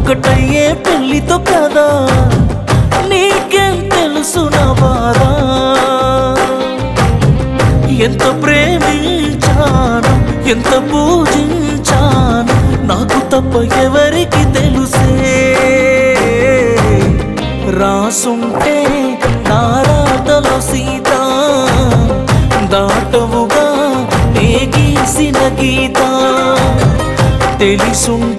ఒకటయ్యే పెళ్లితో కదా నీకేం తెలుసు నా బాధ ఎంత ప్రేమించాను ఎంత పూజించాను నాకు తప్ప ఎవరికి తెలుసే రాసుంటే నా రాతలో సీత దాటవుగా నే గీసిన గీత తెలిసుంటే